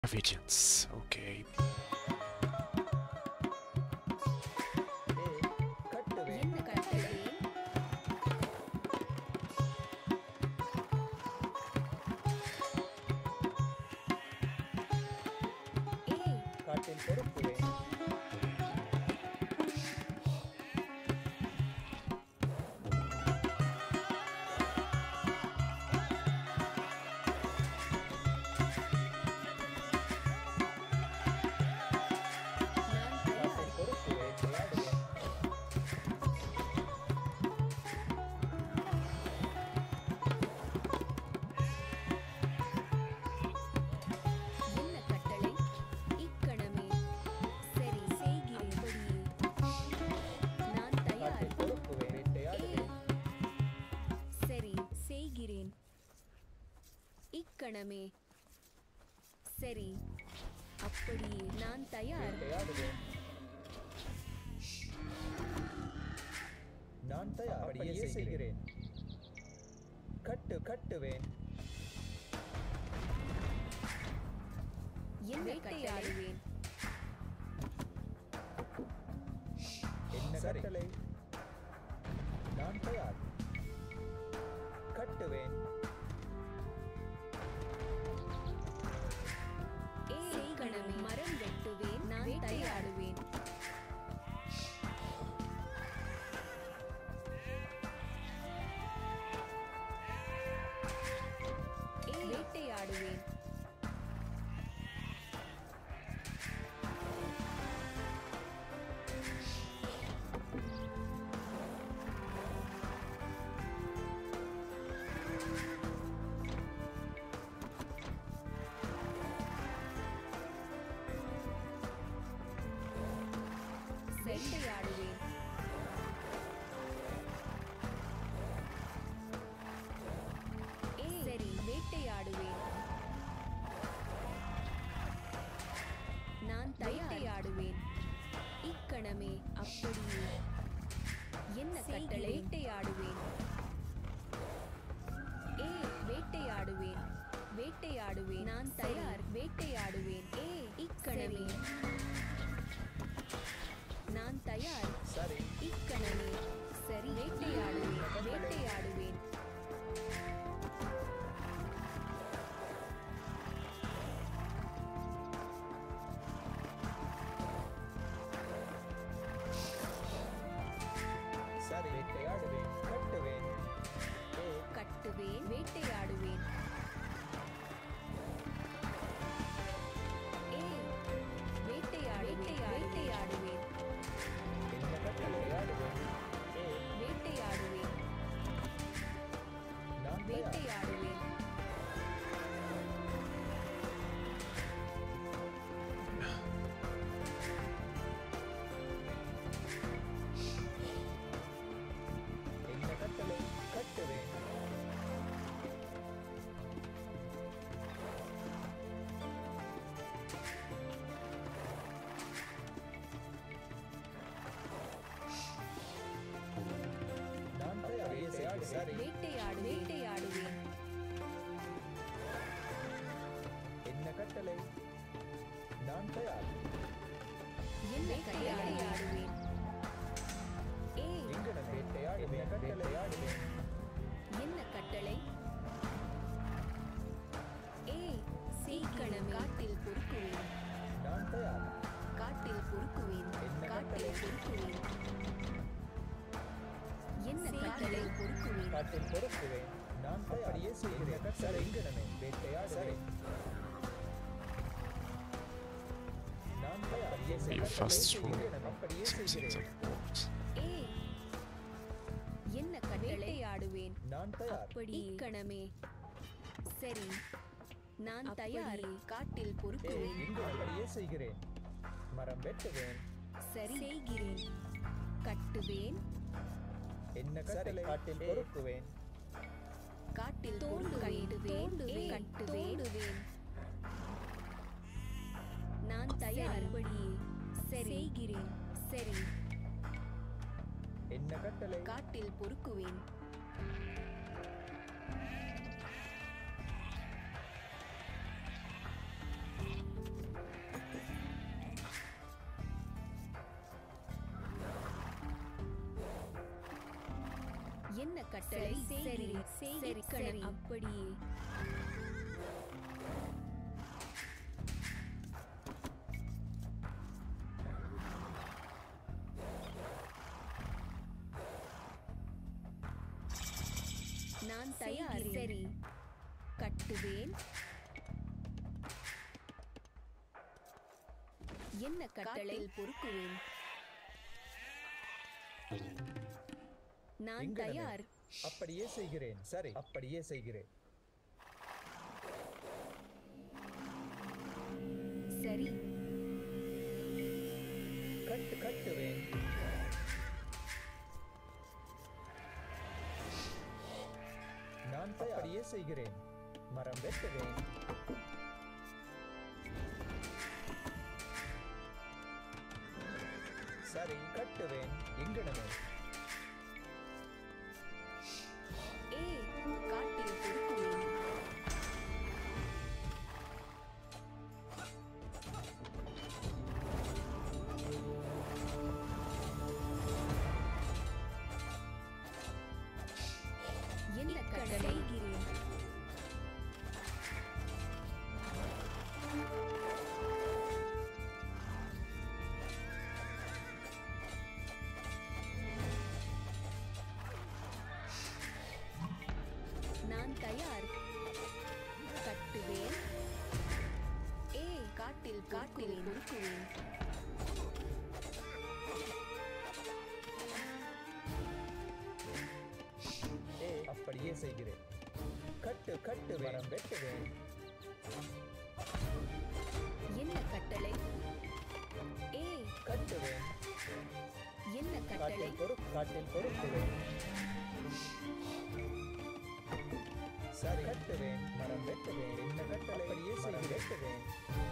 Vigilance. Okay. கட்டுவேன் என்ன கட்டளை ஏ காட்டில் பொறுப்புவேன் நான் தயார் காட்டில் பொறுப்புவேன் விளையாடுவேன் என்ன கட்டளை இக்கணமே சரி செய்கிறேன் அப்படியே நான் தயார் காட்டில் பொறுப்புவேன் வேட்டையாடுவேன் சரி செய்கிறேன் இக்கணமே சரி அப்படியே நான் தயார் வேட்டையாடுவேன் நான் தயார் அப்படியே செய்கிறேன் கட்டு கட்டுவேன் என்ன வேட்டையாடுவேன் என்ன கட்டளை நான் தயார் கட்டுவேன் ஏ கணமே மரம் வெட்டுவேன் நான் வேட்டையாடுவேன் ஏ வேட்டையாடுவேன் வேட்டையாடுவேன் ஏ சரி வேட்டையாடுவேன் நான் வேட்டையாடுவேன் இக்கணமே அப்படியே என்ன கட்டளை வேட்டையாடுவேன் ஏ வேட்டையாடுவேன் வேட்டையாடுவேன் நான் தயார் வேட்டையாடுவேன் ஏ இக்கணமே நான் தயார் சரி இக்கணமே சரி வேட்டையாடுவேன் வேட்டையாடுவேன் சரி வேட்டையாடுவேன் கட்டுவேன் ஏ கட்டுவேன் வேட்டையாடுவேன் ஏ வேட்டையாடுவேன் வேட்டையாடுவேன் என்ன கட்டளை விளையாடுவேன் ஏ வேட்டையாடுவேன் நான் தயார் வேட்டையாடுவேன் என்ன கட்டளை கட்டுவேன் நான் தயார் வேட்டையாடு சரி வேட்டையாடு வேட்டையாடுவேன் என்ன கட்டளை நான் தயார் என்ன வேட்டையாடுவேன் ஏ எங்கட வேட்டையாடுவேன் வேட்டையாடுவேன் என்ன கட்டளை ஏ சீக்கிரம் காட்டில் பொறுக்குவேன் நான் தயார் காட்டில் பொறுக்குவேன் என்ன காட்டில் கட்டளை? பொறுக்குவேன் என்ன கட்டளை பொறுக்குவேன் காட்டில் பொறுப்புவேன் நான் தயார் அப்படியே செய்கிறேன் சரி எங்கடமே வேட்டையாடுவேன் நான் தயார் அப்படியே Be செய்கிறேன். fast through அப்படியே six செய்கிறேன் walks. ஏ என்ன கட்டளை ஆடுவேன் நான் தயார் அப்படி இக்கணமே சரி நான் தயார் காட்டில் ஏய், பொறுக்குவேன் இங்கு அப்படியே செய்கிறேன் மரம் வெட்டுவேன் சரி செய்கிறேன் கட்டுவேன் என்ன கட்டளை காட்டில் பொறுப்புவேன் காட்டில் தோண்டுவேன் தோண்டுவேன் கட்டுவேன் நான் தயார் படியே சரி செய்கிறேன் சரி என்ன கட்டளை காட்டில் பொறுக்குவேன் கட்டளை செய்கிறேன் சரி சரி அப்படியே நான் தயார் சரி கட்டுவேன் என்ன கட்டளை பொறுக்குவேன் நான் எங்கனமே? தயார் அப்படியே செய்கிறேன் சரி அப்படியே செய்கிறேன் சரி கட்டு கட்டுவேன் நான் தயார். அப்படியே செய்கிறேன் மரம் வெட்டுவேன் சரி கட்டுவேன் எங்கனமே ஏ காட்டில் பொறுக்குவேன் என்ன கட்டளை செய்கிறேன் நான் தயார் கட்டுவேன் ஏ காட்டில் காட்டில் பொறுக்குவேன் ஏ அப்படியே செய்கிறேன் கட்டு கட்டு மரம் வெட்டுவேன் என்ன கட்டளை ஏ கட்டுவேன் என்ன கட்டளை காட்டில் பொறு காட்டில் பொறுக்குவேன் சரி கட்டுவேன் மரம் வெட்டுவேன் என்ன கட்டளை அப்படியே மரம் வெட்டுவேன்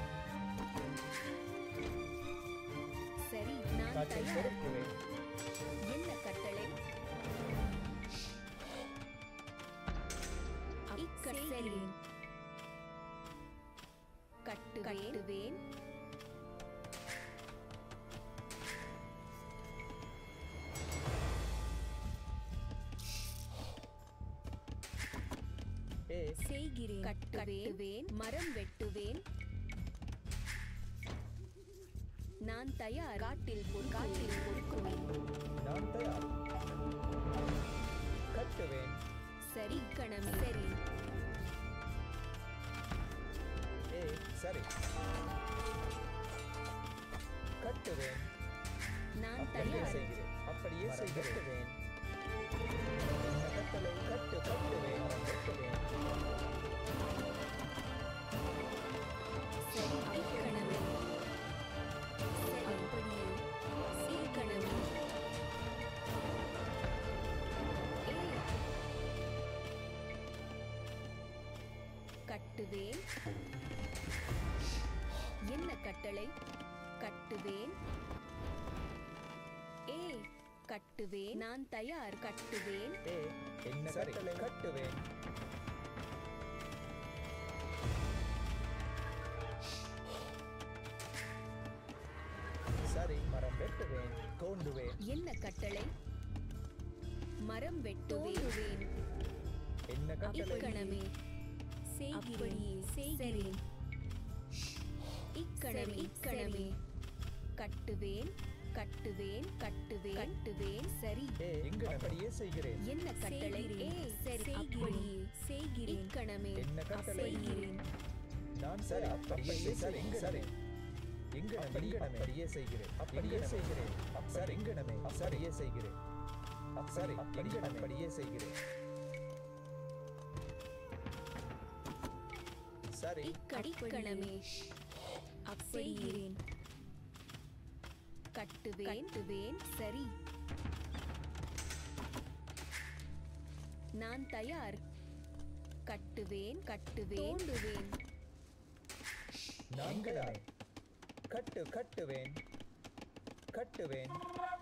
சரி நான் காட்டில் தயார் பொறுக்குவேன் என்ன கட்டளை இக்கட்டளையின் கட்டுவேன் ஏ செய்கிறேன் கட்டுவேன் மரம் வெட்டுவேன் நான் தயார் காட்டில் பொறு- காட்டில் பொறுக்குவேன் நான் தயார் கட்டுவேன் சரி கணம் சரி ஏ சரி கட்டுவேன் நான் அப்படியே தயார் செய்கிறேன் அப்படியே செய்கிறேன் என்ன கட்டளை கட்டு கட்டுவேன் மரம் வெட்டுவேன் சரி இக்கணமே சரி அப்படியே சீக்கணமே ஏ கட்டுவேன் என்ன கட்டளை கட்டுவேன் ஏ கட்டுவேன் நான் தயார் கட்டுவேன் ஏ என்ன கட்டளை கட்டுவேன் சரி மரம் வெட்டுவேன் தோண்டுவேன் என்ன கட்டளை மரம் வெட்டுவேன் என்ன கட்டளை இக்கணமே அப்படியே செய்கிறேன் இக்கணமே இக்கணமே கட்டுவேன் கட்டுவேன் கட்டுவேன் கட்டுவேன் சரி ஏ எங்க அப்படியே செய்கிறேன் என்ன கட்டளை ஏ சரி அப்படியே செய்கிறேன் இக்கணமே என்ன கட்டளை? செய்கிறேன் நான் சரி அப்படியே சரி சரி எங்க அப்படியே அப்படியே செய்கிறேன் அப்படியே செய்கிறேன் சரி எங்கனமே அப்படியே செய்கிறேன் சரி எங்க அப்படியே செய்கிறேன் சரி இக்கணமே செய்கிறேன் கட்டுவேன் கட்டுவேன் சரி நான் தயார் கட்டுவேன் கட்டுவேன் தோண்டுவேன் நான் தயார் கட்டு கட்டுவேன் கட்டுவேன்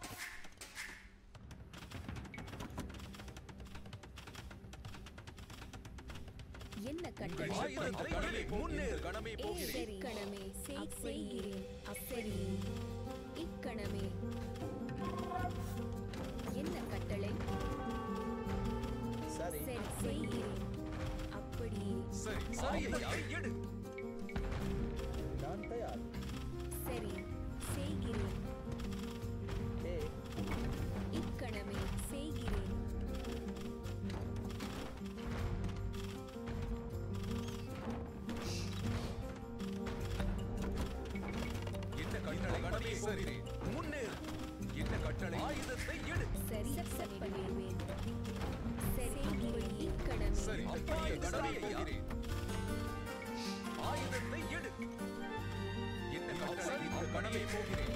என்ன கட்டளை ஆயுதங்களை கணமே முன்னேறு கணமே ஏ போகிறேன் சரி கணமே செய்- செய்கிறேன் அப்படி இக்கணமே என்ன கட்டளை ஆயுதத்தை எடு நான் தயார் சரி செய்கிறேன் ஏ இக்கணமே செய்கிறேன் என்ன கட்டளை கடமை சரி முன்னேறு என்ன கட்டளை ஆயுதத்தை எடு சரி பண்ணிடுவேன் சரி இக்கணமே சரி அப்படியே கடமை போகிறேன் ஆயுதத்தை எடு என்ன கட்டளை இந்த கடமை போகிறேன்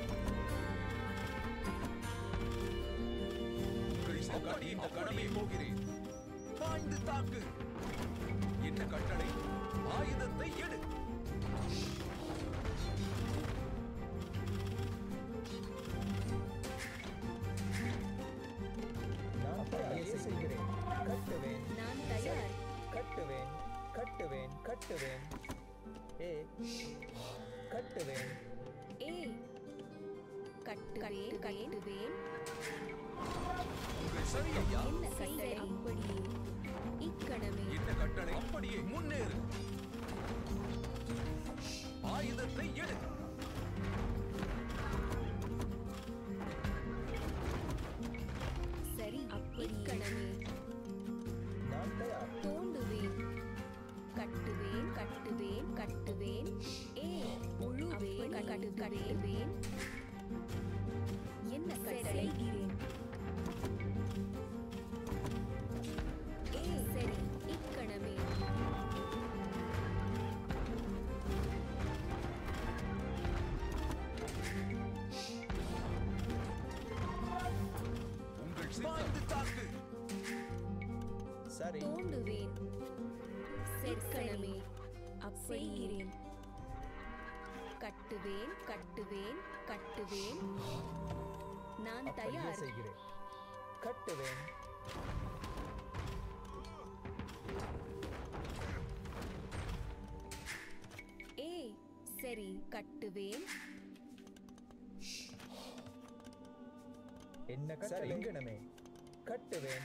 உங்கள் சகடி இந்த கடமை போகிறேன் பாய்ந்து தாக்கு என்ன கட்டளை ஆயுதத்தை எடு நான் அப்படியே செய்கிறேன் கட்டுவேன் நான் தயார் கட்டுவேன் கட்டுவேன் கட்டுவேன் ஏ கட்டுவேன் ஏ கட்டுவேன் கட்டுவேன் உங்கள் சரி ஐயா என்ன கட்டளை அப்படியே இக்கணமே என்ன கட்டளை அப்படியே முன்னேறு ஆயுதத்தை எடு சரி இக்கணமே நான் தயார் தோண்டுவேன் கட்டுவேன் கட்டுவேன் கட்டுவேன் ஏ உழுவேன் கட்டு கட்டுவேன் என்ன செய்கிறேன் ஏ சரி இக்கணமே உங்கள் பாய்ந்து தாக்கு சரி தோண்டுவேன் செற்கணமே செய்கிறேன் கட்டுவேன் கட்டுவேன் கட்டுவேன் நான் அப்படியே தயார் செய்கிறேன் கட்டுவேன் ஏ சரி கட்டுவேன் என்ன கட்டளை இங்கனமே கட்டுவேன்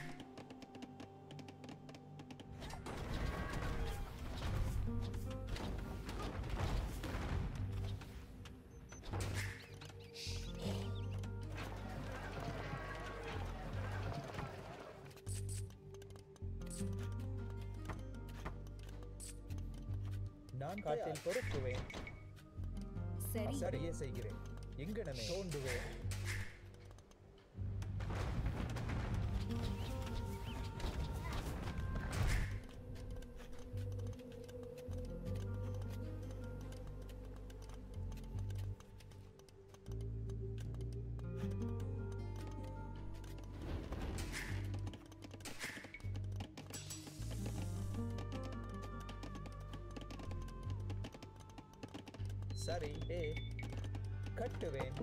நான் காட்டில் பொறுக்குவேன் சரி சரியே செய்கிறேன் எங்கனமே தோண்டுவேன் சரி ஏ கட்டுவேன்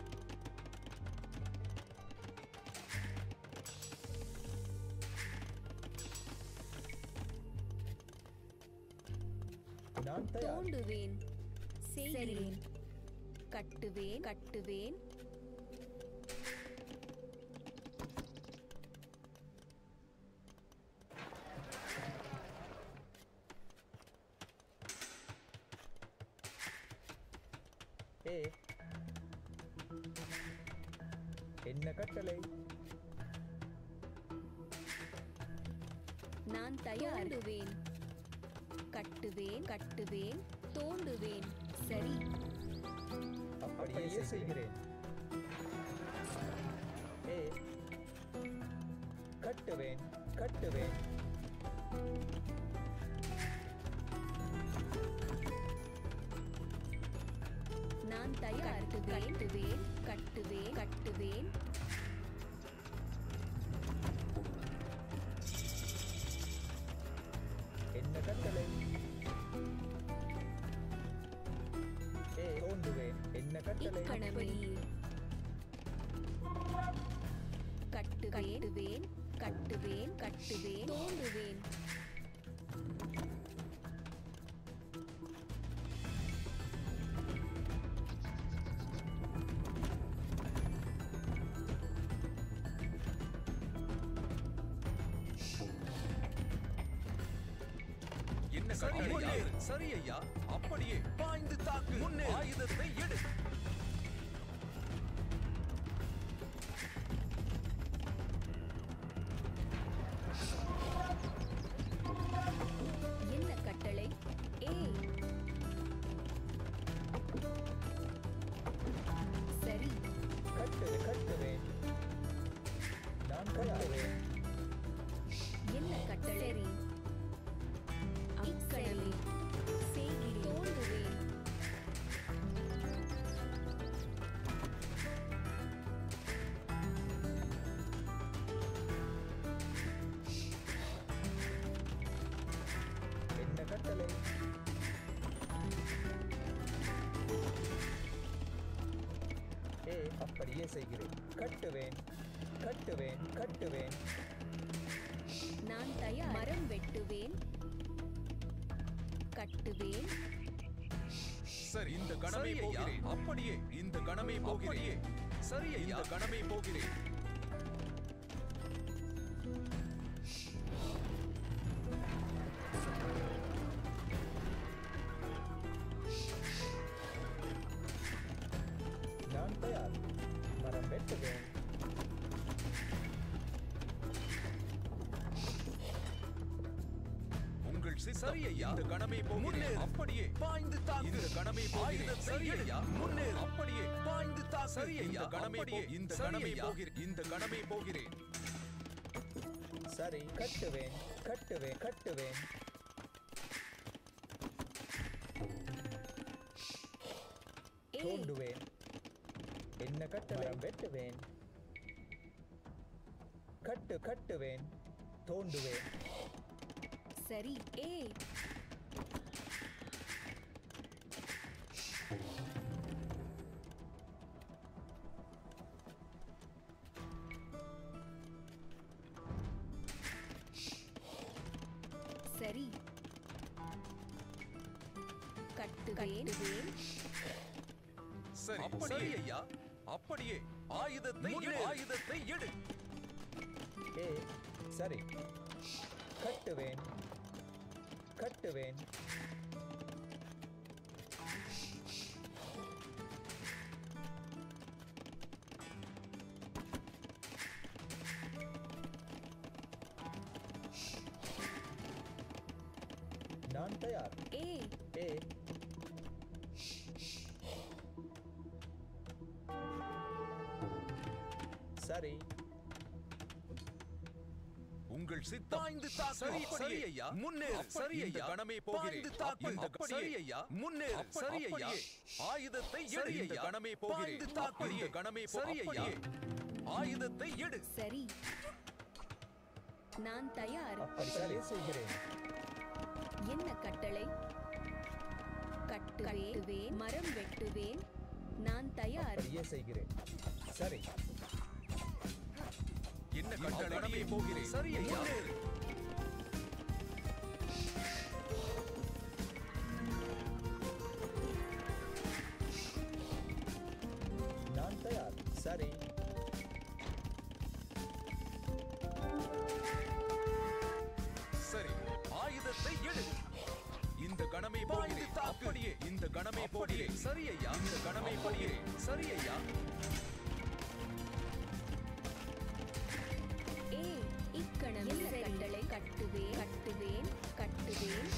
நான் தயார் தோண்டுவேன் செய்கிறேன் கட்டுவேன் கட்டுவேன் ஏ என்ன கட்டளை நான் தயாருவேன் கட்டுவேன் கட்டுவேன் தோண்டுவேன் சரி அப்படியே செய்கிறேன் ஏ கட்டுவேன் கட்டுவேன் நான் தயார் கட்டுவேன் கட்டுவேன் கட்டுவேன் என்ன கட்டளை ஏ தோண்டுவேன் என்ன கட்டளை இக்கணமே கட்டுவேன் கட்டுவேன் கட்டுவேன் தோண்டுவேன் என்ன கட்டளை யாரு? சரி ஐயா அப்படியே பாய்ந்து தாக்கு முன்னே ஆயுதத்தை எடு என்ன கட்டளை ஏய் சரி கட்டு கட்டுவேன் நான் கட்டுவேன் என்ன கட்டளை சரி இக்கணமே செய்கிறேன் தோன்றுவேன் என்ன கட்டளை ஏ அப்படியே செய்கிறேன் கட்டுவேன் கட்டுவேன் கட்டுவேன் நான் தயார் மரம் வெட்டுவேன் கட்டுவேன் சரி இந்த கணமே போகிறேன் அப்படியே இந்த கணமே போகிறேன் சரி ஐயா இந்த கணமே போகிறேன் நான் தயார் மரம் வெட்டுவேன் உங்கள் சித்தம் சரி ஐயா இந்த கணமே போகிறேன் அப்படியே பாய்ந்து தாக்கு இந்த கணமே போகிறேன் சரி ஐயா முன்னே அப்படியே பாய்ந்து தாக்கு சரி ஐயா கணமே போ இந்த கணமே போகிறேன் இந்த கணமே போகிறேன் சரி கட்டுவேன் கட்டுவேன் கட்டுவேன் ஏய் தோண்டுவேன் என்ன கட்டளை மரம் வெட்டுவேன் கட்டு கட்டுவேன் தோண்டுவேன் சரி ஏய் சரி கட்டுவேன் சரி அப்படியே ஐயா அப்படியே ஆயுதத்தை எடு ஆயுதத்தை எடு ஏ சரி கட்டுவேன் கட்டுவேன் நான் தயார் ஏய் ஏ சரி உங்கள் சித்தாய்ந்து தாக்கு சரி சரி ஐயா முன்னே சரி ஐயா கணமே போகிறேன் தாக்கு இந்த சரி ஐயா முன்னே சரி ஐயா ஆயுதத்தை எடு இந்த கணமே போகிறேன் தாக்கு இந்த கணமே சரி ஐயா ஆயுதத்தை எடு சரி நான் தயார் அப்படியே செய்கிறேன் என்ன கட்டளை கட்டுவேன் மரம் வெட்டுவேன் நான் தயார் அப்படியே செய்கிறேன் சரி என்ன கட்டளை போகிறேன் சரி ஐயா நான் தயார் சரி சரி ஆயுதத்தை எடு இந்த கணமே போகிறேன் அப்படியே இந்த கணமே போகிறேன் சரி ஐயா இந்த கணமே போகிறேன் சரி ஐயா ஏய் இக்கணம் கட்டளை கட்டுவேன் கட்டுவேன் கட்டுவேன்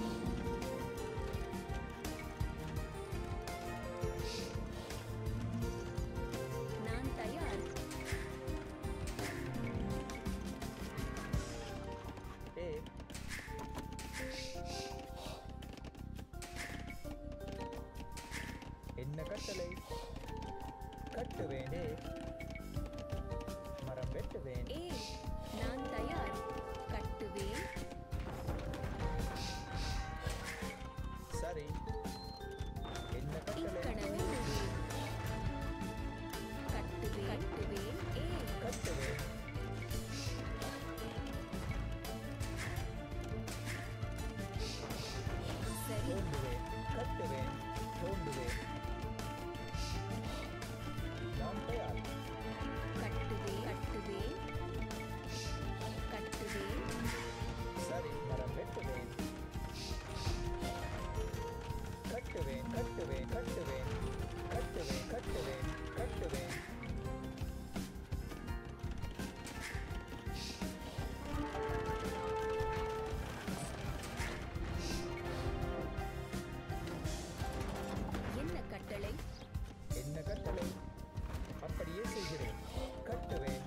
நான் தயார் ஏ என்ன கட்டளை கட்டுவேன் ஏ மரம் வெட்டுவேன் ஏய் நான் தயார் கட்டுவேன் சரி என்ன கட்டளை இக்கணமே கட்டுவேன் கட்டுவேன் ஏய் கட்டுவேன் சரி தோண்டுவேன் கட்டுவேன் தோண்டுவேன் நான் தயார் கட்டுவேன் கட்டுவேன் கட்டுவேன் சரி மரம் வெட்டுவேன் கட்டுவேன் கட்டுவேன் கட்டுவேன் கட்டுவேன் கட்டுவேன் என்ன கட்டளை என்ன கட்டளை அப்படியே செய்கிறேன் கட்டுவேன்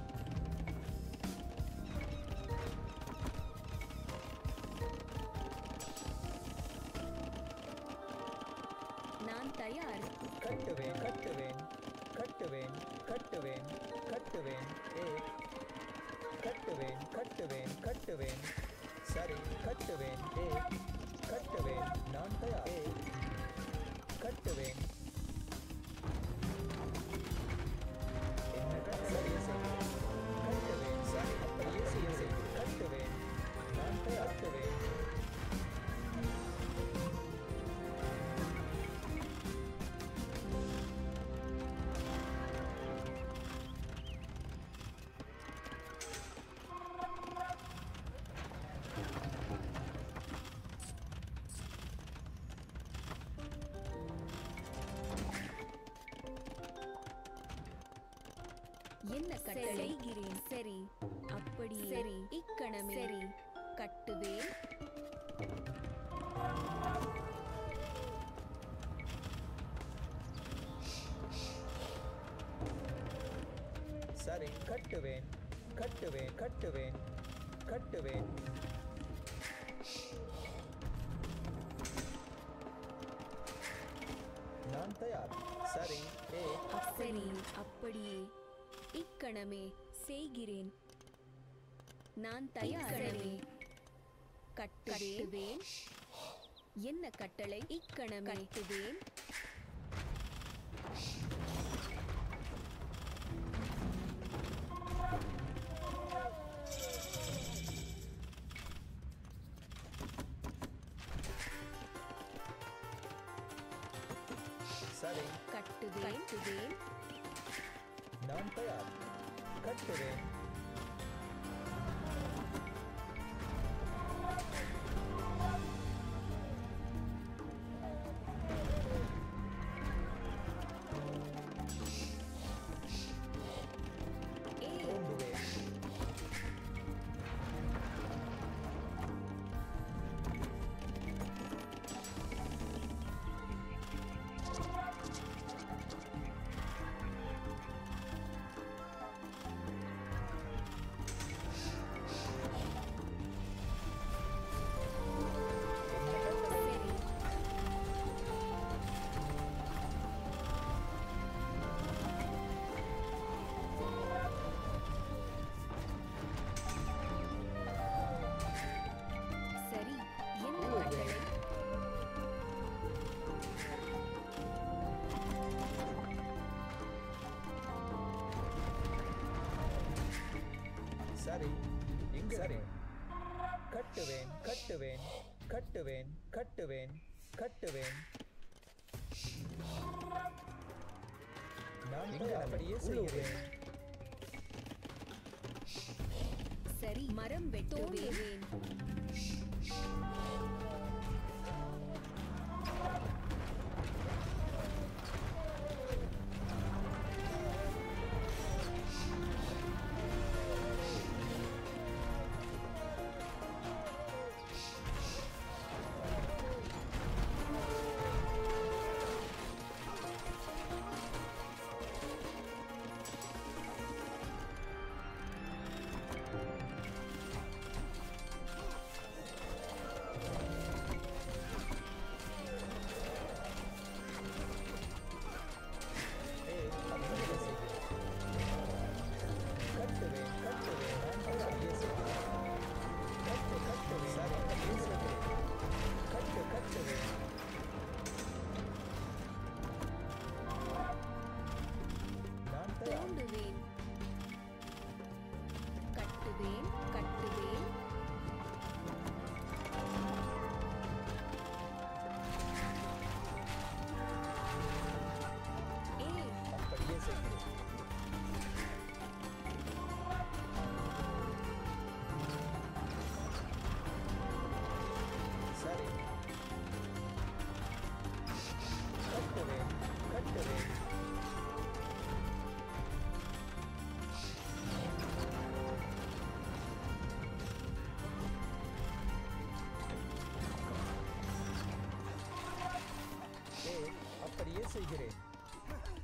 நான் தயார் கட்டுவேன் கட்டுவேன் கட்டுவேன் கட்டுவேன் கட்டுவேன் ஏ கட்டுவேன் கட்டுவேன் கட்டுவேன் சரி கட்டுவேன் ஏ கட்டுவேன் நான் தயார் ஏ கட்டுவேன் என்ன கட்டளையே செய்கிறேன் கட்டுவேன் சரி அப்படியே செய்ய செய்கிறேன் கட்டுவேன் நான் தயார் கட்டுவேன் என்ன கட்டளை செய்கிறேன் சரி அப்படி சரி இக்கணமே சரி கட்டுவேன் சரி கட்டுவேன் கட்டுவேன் கட்டுவேன் கட்டுவேன் நான் தயார் சரி ஏ சரி அப்படியே இக்கணமே செய்கிறேன் நான் தயார் சரி கட்டுவேன் என்ன கட்டளை இக்கணமே கட்டுவேன் சரி கட்டுவேன் கட்டுவேன் நான் தயார் கட்டுவேன் ஏ ஓம்புவேன் சரி சரி என்ன கட்டளை சரி இங்கு சரி கட்டுவேன் கட்டுவேன் கட்டுவேன் கட்டுவேன் கட்டுவேன் நான் இங்கு அப்படியே செய்கிறேன் சரி மரம் வெட்டுவேன் செய்கிறேன்